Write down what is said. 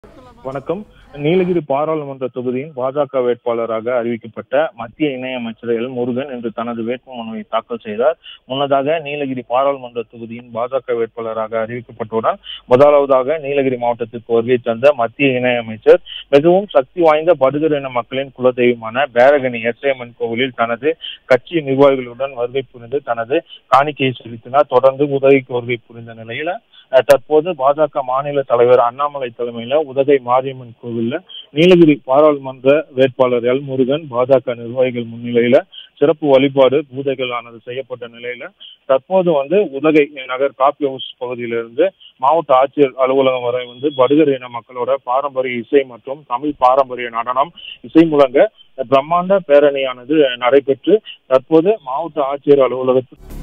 வணக்கம் நீலகிரி பாராளுமன்ற தொகுதியின் பாஜக வேட்பாளராக அறிவிக்கப்பட்ட மத்திய இணையமைச்சர் எல் முருகன் இன்று தனது வேட்புமனுவை தாக்கல் செய்தார் முன்னதாக நீலகிரி பாராளுமன்ற தொகுதியின் பாஜக வேட்பாளராக அறிவிக்கப்பட்டவுடன் முதலாவதாக நீலகிரி மாவட்டத்திற்கு வருகை தந்த மத்திய இணையமைச்சர் மிகவும் சக்தி வாய்ந்த படுகர் இன மக்களின் குலதெய்வமான பேரகனி எஸ்ஏமன் கோவிலில் தனது கட்சி நிர்வாகிகளுடன் வருகை புரிந்து தனது காணிக்கையை செலுத்தினார் தொடர்ந்து உதவிக்கு வருகை புரிந்த நிலையில அஹ், தற்போது பாஜக மாநில தலைவர் அண்ணாமலை தலைமையில உதகை மாரியம்மன் கோவில்ல நீலகிரி பாராளுமன்ற வேட்பாளர் எல் முருகன் பாஜக நிர்வாகிகள் முன்னிலையில சிறப்பு வழிபாடு பூஜைகள் ஆனது செய்யப்பட்ட நிலையில தற்போது வந்து உதகை நகர் காப்பி ஹவுஸ் பகுதியிலிருந்து மாவட்ட ஆட்சியர் அலுவலகம் வரை வந்து படுகர் இன மக்களோட பாரம்பரிய இசை மற்றும் தமிழ் பாரம்பரிய நடனம் இசை முழங்க பிரம்மாண்ட பேரணியானது நடைபெற்று தற்போது மாவட்ட ஆட்சியர் அலுவலகத்தில்